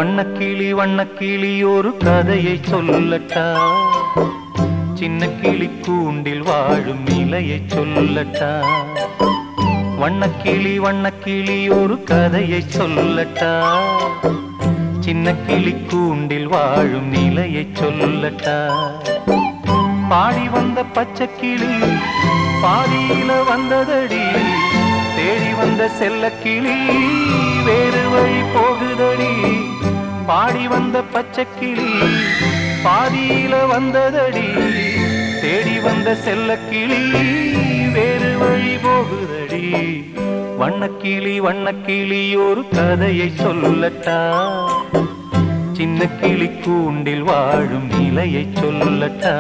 வண்ணக்கிளி வண்ணக்கிளி ஒரு கதையை சொல்லட்டா சின்ன கிளி கூண்டில் வாழும் நிலையை சொல்லட்டா வண்ணக்கிளி வண்ணக்கிளி ஒரு கதையை சொல்லட்டா சின்ன கிளி கூண்டில் வாழும் நிலையை சொல்லட்டா பாடி வந்த பச்சை கிளி பாதியில வந்ததடி தேடி வந்த செல்ல கிளி வேறு வழி போகுதடி பாடி வந்த பச்சை கிளி பாதியில வந்ததடி தேடி வந்த செல்ல கிளி வேறு வழி போகுதடி வண்ணக்கிளி வண்ணக்கிளி ஒரு கதையை சொல்லட்டா சின்ன கிளி கூண்டில் வாழும் நிலையை சொல்லட்டா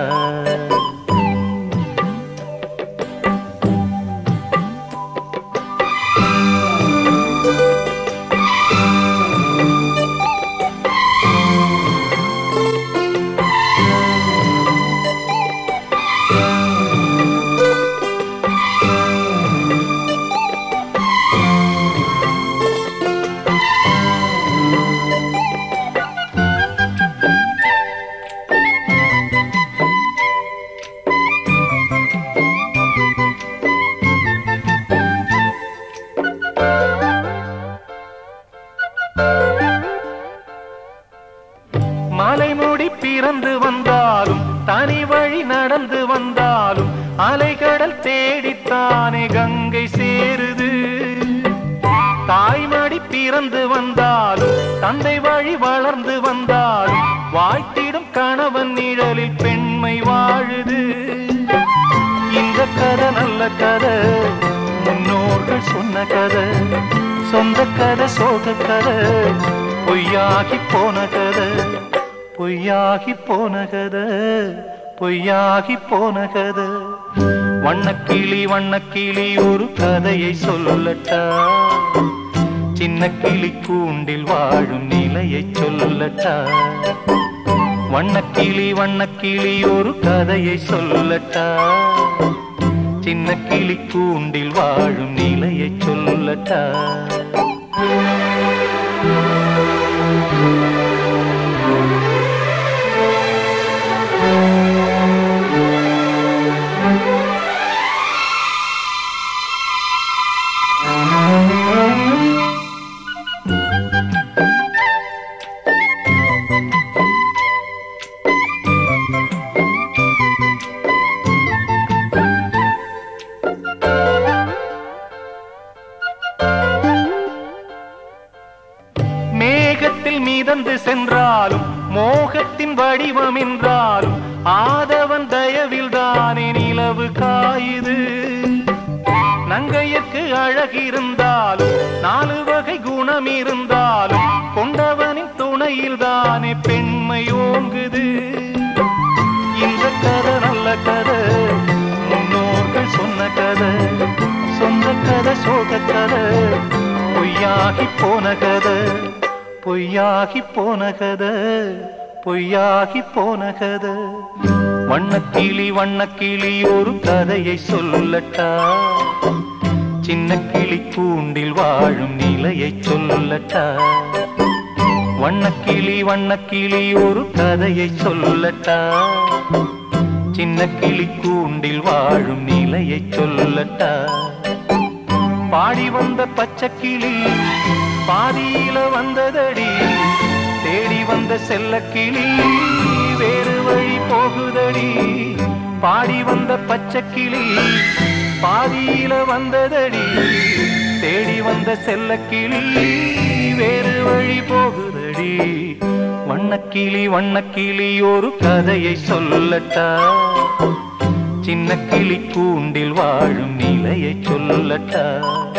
மாலை மூடி பிறந்து வந்தாலும் தனி வழி நடந்து வந்தாலும் அலைகடல் தேடித்தானே கங்கை சேருது தாய்மடி பிறந்து வந்தாலும் தந்தை வழி வளர்ந்து வந்தாலும் வாழ்த்திடும் கணவன் நிழலில் பெண்மை வாழுது இந்த கதை நல்ல கதை முன்னோர்கள் சொன்ன கதை சொந்த கதை சோக கதை பொய்யாகி போன கதை பொய்யாகி போன கதை பொய்யாகி போன கதை வண்ணக்கிளி வண்ணக்கிளி ஒரு கதையை சொல்லட்டா சின்ன கிளி கூண்டில் வாழும் நிலையை சொல்லட்டா வண்ணக்கிளி வண்ணக்கிளி ஒரு கதையை சொல்லட்டா சின்ன கிளி கூண்டில் வாழும் நிலையை சொல்லட்டா மேகத்தில் மிதந்து சென்றாலும் மோகத்தின் வடிவம் என்றாலும் ஆதவன் தயவில் தானே நிலவு காயுது நங்கையற்கு அழகிருந்தாலும் நாலு வகை குணம் இருந்தாலும் கொண்டவனின் துணையில் தானே பெண்மை ஓங்குது இந்த கதை நல்ல கதை முன்னோர்கள் சொன்ன கதை சொந்த கதை சோக கதை பொய்யாகி போன கதை பொய்யாகி போன கதை பொய்யாகி போன கதை வண்ணக்கிளி வண்ணக்கிளி ஒரு கதையை சொல்லட்டா சின்ன கிளி கூண்டில் வாழும் நிலையை சொல்லட்டா வண்ணக்கிளி வண்ணக்கிளி ஒரு கதையை சொல்லட்டா சின்ன கிளி கூண்டில் வாழும் நிலையை சொல்லட்டா பாடி வந்த பச்சை கிளி பாதியில வந்ததடி தேடி வந்த செல்ல கிளி வேறு வழி போகுதடி பாடி வந்த பச்சை கிளி பாதியில வந்ததடி தேடி வந்த செல்ல கிளி வேறு வழி போகுதடி வண்ணக்கிளி வண்ணக்கிளி ஒரு கதையை சொல்லட்டா சின்ன கிளி கூண்டில் வாழும் நிலையை சொல்லட்டா